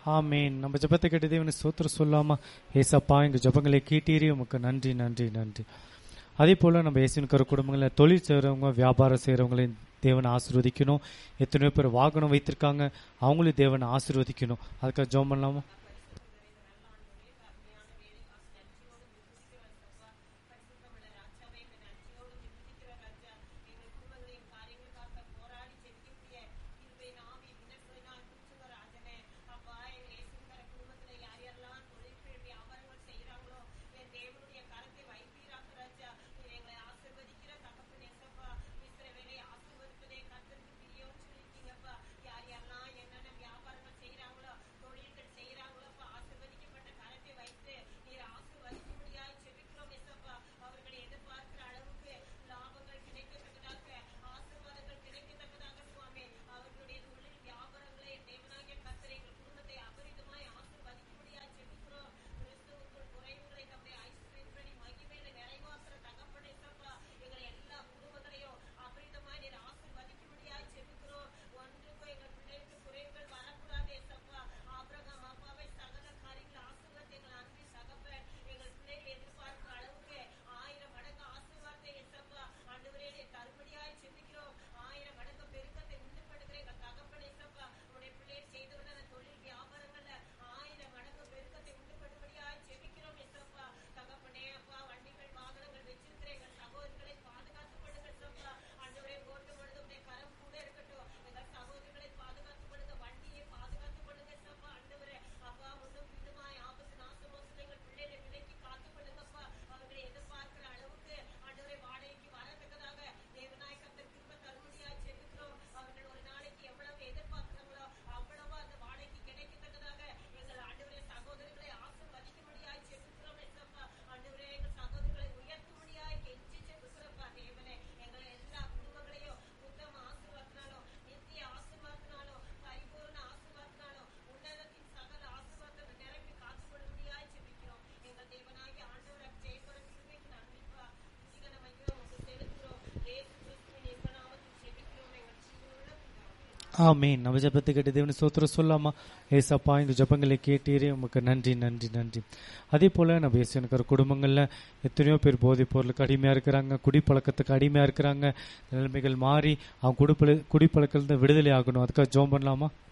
ஆமேன் நம்ம ஜெபத்தை கேட்டு தேவனை சோத்திர சொல்லாமா ஏசப்பா எங்க ஜெபங்களை கேட்டீரே உமக்கு நன்றி நன்றி நன்றி அதே போல நம்ம இயேசுவின் குடும்பங்களில் தொழில் செய்கிறவங்க வியாபாரம் செய்கிறவங்களையும் தேவனை ஆசீர்வதிக்கணும் எத்தனையோ பேர் வாகனம் வைத்திருக்காங்க அவங்களையும் தேவனை ஆசீர்வதிக்கணும் அதுக்காக ஜெபம் பண்ணலாமா ஆமேன் நம்ம ஜெபத்தை கேட்டு தேவனை சோத்திர சொல்லாமா ஏசப்பா எங்க ஜெபங்களை கேட்டீரே உமக்கு நன்றி நன்றி நன்றி அதே போல நம்ம இயேசுனுக்கிற குடும்பங்கள்ல எத்தனையோ பேர் போதைப் பொருளுக்கு அடிமையா இருக்கிறாங்க குடிப்பழக்கத்துக்கு அடிமையா இருக்கிறாங்க நிலைமைகள் மாறி அவங்க குடிப்பழ குடிப்பழக்கத்துல விடுதலை ஆகணும் அதுக்காக ஜோம் பண்ணலாமா